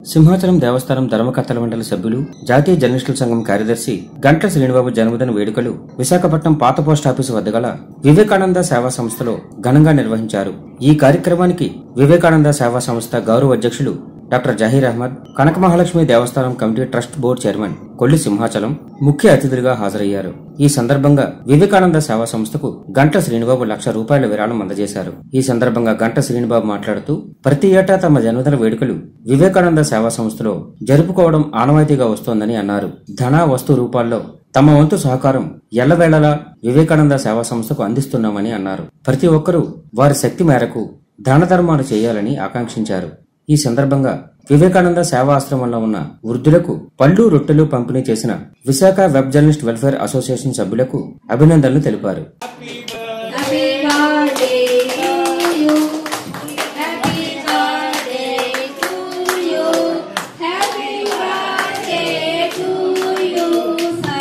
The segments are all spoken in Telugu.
సింహాచలం దేవస్థానం ధర్మకర్తల మండలి సభ్యులు జాతీయ జర్నలిస్టుల సంఘం కార్యదర్శి గంట్ల శ్రీనిబాబు జన్మదిన వేడుకలు విశాఖపట్నం పాత పోస్ట్ ఆఫీసు వద్ద గల వివేకానంద సేవా సంస్థలో ఘనంగా నిర్వహించారు ఈ కార్యక్రమానికి వివేకానంద సేవా సంస్థ గౌరవ అధ్యక్షులు doctor Zaheer Ahmed Kanaka Mahalakshmi Devasthanam committee trust board chairman Kolli Simhachalam ముఖ్య అతిథులుగా హాజరయ్యారు ఈ సందర్భంగా వివేకానంద సేవా సంస్థకు గంట శ్రీనిబాబు లక్ష రూపాయల విరాళం అందజేశారు ఈ సందర్భంగా గంట శ్రీనిబాబు మాట్లాడుతూ ప్రతి ఏటా తమ జన్మదిన వేడుకలు వివేకానంద సేవా సంస్థలో జరుపుకోవడం ఆనవాయితీగా వస్తోందని అన్నారు ధన వస్తు రూపాల్లో తమ వంతు సహకారం ఎల్లవేళలా వివేకానంద సేవా సంస్థకు అందిస్తున్నామని అన్నారు ప్రతి ఒక్కరూ వారి శక్తి మేరకు దాన ధర్మాలు చేయాలని ఆకాంక్షించారు ఈ సందర్భంగా వివేకానంద సేవా ఆశ్రమంలో ఉన్న వృద్ధులకు పళ్ళు రొట్టెలు పంపిణీ చేసిన Visakha web journalist welfare association సభ్యులకు అభినందనలు తెలిపారు Happy birthday to you. Happy birthday to you. Happy birthday to you, sir.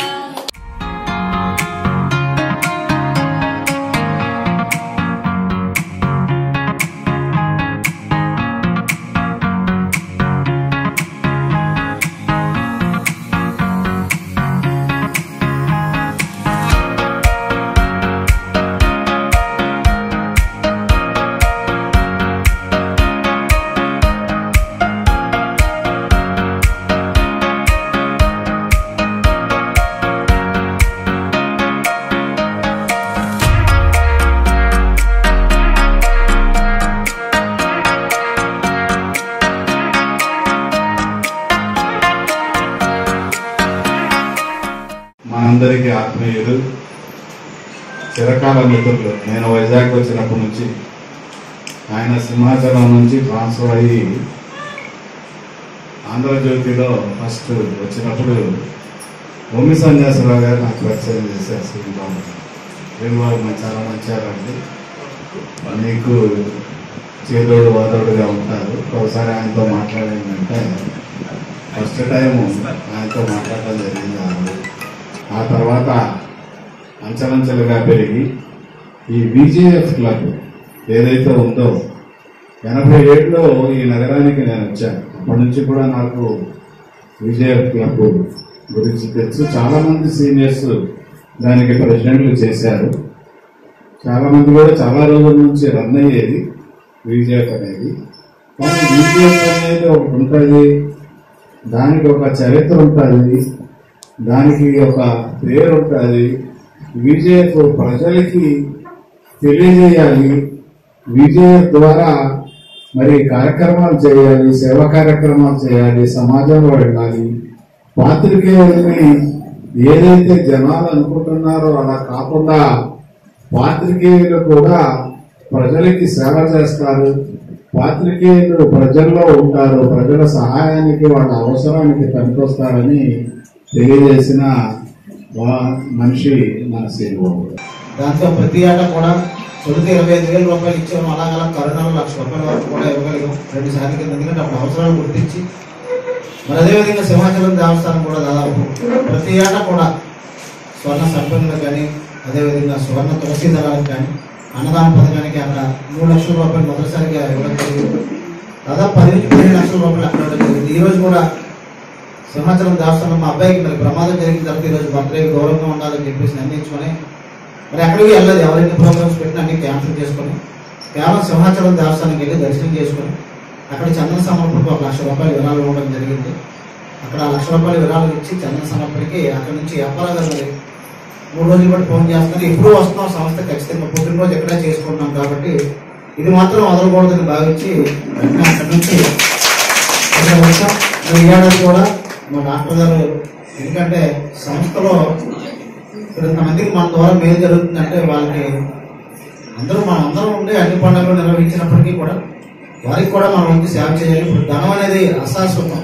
మనందరికీ ఆత్మీయులు చిరకాల మిత్రులు నేను వైజాగ్ వచ్చినప్పటి నుంచి ఆయన సింహాచలం నుంచి ట్రాన్స్ఫర్ అయ్యి ఆంధ్రజ్యోతిలో ఫస్ట్ వచ్చినప్పుడు భూమి సన్యాసరావు గారు నాకు పరిచయం చేశారు శ్రీబాబు శ్రీబాబు మంచి చాలా మంచివారండి నీకు చేదోడు వాదోడుగా ఉంటారు ఒకసారి ఆయనతో మాట్లాడిందంటే ఫస్ట్ టైం ఆయనతో మాట్లాడటం జరిగింది ఆ రోజు. ఆ తర్వాత అంచెలంచెలుగా పెరిగి ఈ బీజేఎఫ్ క్లబ్ ఏదైతే ఉందో ఎనభై ఏడులో ఈ నగరానికి నేను వచ్చాను అప్పటి నుంచి కూడా నాకు బీజేఎఫ్ క్లబ్ గురించి తెలుసు చాలా మంది సీనియర్స్ దానికి ప్రెసిడెంట్లు చేశారు చాలా మంది కూడా చాలా రోజుల నుంచి రన్ అయ్యేది బీజేఎఫ్ అనేది కానీ బీజేఎఫ్ అనేది ఒకటి ఉంటుంది దానికి ఒక చరిత్ర ఉంటుంది దానికి ఒక పేరు ఉంటుంది విజయకు ప్రజలకి తెలియజేయాలి విజయ్ ద్వారా మరి కార్యక్రమాలు చేయాలి సేవా కార్యక్రమాలు చేయాలి సమాజంలో వెళ్ళాలి పాత్రికేయుల్ని ఏదైతే జనాలు అనుకుంటున్నారో అలా కాకుండా పాత్రికేయులు కూడా ప్రజలకి సేవ చేస్తారు పాత్రికేయులు ప్రజల్లో ఉంటారు ప్రజల సహాయానికి వాళ్ళ అవసరానికి పనికొస్తారని తెలియజేసిన వా- మనిషి మన శ్రీబాబు దాంతో ప్రతి ఏటా కూడా తొలిత ఇరవై ఐదు వేల రూపాయలు ఇచ్చాము అలాగ అలా కరోనాలో లక్ష రూపాయల వరకు కూడా ఇవ్వగలిగాం రెండు సార్లు కింద ఎందుకంటే అప్పుడు అవసరాలు గుర్తించి మరి అదేవిధంగా సింహాచలం దేవస్థానం కూడా దాదాపు ప్రతి ఏటా కూడా స్వర్ణ సంపన్నులకు కానీ అదేవిధంగా స్వర్ణ తులసి దళాలకు కానీ అన్నదాన పథకానికి అక్కడ మూడు లక్షల రూపాయలు మొదటిసారిగా ఇవ్వడం జరిగింది దాదాపు పది నుంచి పదిహేను లక్షల రూపాయలు అక్కడ ఇవ్వడం జరిగింది ఈ రోజు కూడా సింహాచలం దేవస్థానం మా అబ్బాయికి మరి ప్రమాదం జరిగిన తర్వాత ఈరోజు బర్త్డే గౌరవంగా ఉండాలని చెప్పేసి నిర్ణయించుకొని మరి ఎక్కడికి వెళ్ళదు ఎవరైనా ప్రోగ్రామ్స్ పెట్టినా అన్ని క్యాన్సిల్ చేసుకొని కేవలం సింహాచలం దేవస్థానానికి వెళ్ళి దర్శనం చేసుకొని అక్కడ చందన సమర్పణకు ఒక లక్ష రూపాయలు విరాళం ఇవ్వడం జరిగింది అక్కడ ఆ లక్ష రూపాయలు విరాళం ఇచ్చి చందన సమర్పణకి అక్కడ నుంచి అప్పారా గారు మరి మూడు రోజులు బట్టి ఫోన్ చేస్తాను ఎప్పుడు వస్తున్నాం సంస్థ ఖచ్చితంగా పుట్టినరోజు ఎక్కడే చేసుకుంటున్నాం కాబట్టి ఇది మాత్రం వదలకూడదని భావించి వెంటనే అక్కడి నుంచి ఇక్కడ వచ్చాం మరి ఈ ఏడాది కూడా మా డాక్టర్ గారు ఎందుకంటే సంస్థలో ఇక్కడ ఇంతమందికి మన ద్వారా మేలు జరుగుతుందంటే వాళ్ళకి అందరూ మన అందరం ఉండి అన్ని పండుగలు నిర్వహించినప్పటికీ కూడా వారికి కూడా మనం వంతు సేవ చేయాలి ఇప్పుడు ధనం అనేది అశాశ్వతం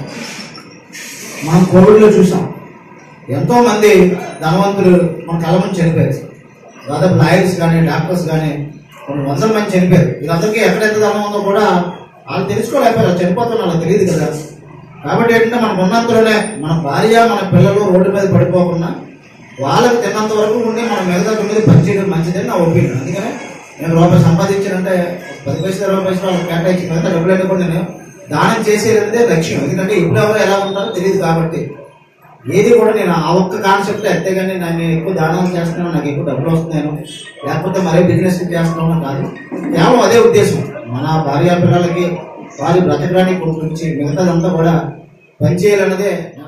మనం కోవిడ్లో చూసాం ఎంతో మంది ధనవంతులు మన కళ్ళ ముందు చనిపోయారు దాదాపు లాయర్స్ కానీ డాక్టర్స్ కానీ కొన్ని వందల మంది చనిపోయారు వీళ్ళందరికీ ఎక్కడెంత ధనం ఉందో కూడా వాళ్ళు తెలుసుకోలేకపోయారు చనిపోతున్న వాళ్ళకి తెలియదు కదా కాబట్టి ఏంటంటే మనకు ఉన్నంతలోనే మన భార్య మన పిల్లలు రోడ్డు మీద పడిపోకుండా వాళ్ళకి తిన్నంత వరకు ఉండి మన మిగతా తొమ్మిది పనిచేయడం మంచిదని నా ఒపీనియన్ అందుకనే నేను రూపాయి సంపాదించానంటే పది పైసలు ఇరవై పైసలు వాళ్ళకి కేటాయించి మిగతా డబ్బులన్నీ కూడా నేను దానం చేసేదే లక్ష్యం ఎందుకంటే ఇప్పుడు ఎవరు ఎలా ఉంటారో తెలియదు కాబట్టి ఏది కూడా నేను ఆ ఒక్క కాన్సెప్ట్ అంతేగాని నేను ఎక్కువ దానాలు చేస్తున్నాను నాకు ఎక్కువ డబ్బులు వస్తున్నాను లేకపోతే మరే బిజినెస్ చేస్తున్నాను కాదు కేవలం అదే ఉద్దేశం మన భార్య పిల్లలకి వారి బ్రతకడానికి గురించి మిగతాదంతా కూడా పనిచేయాలన్నదే నా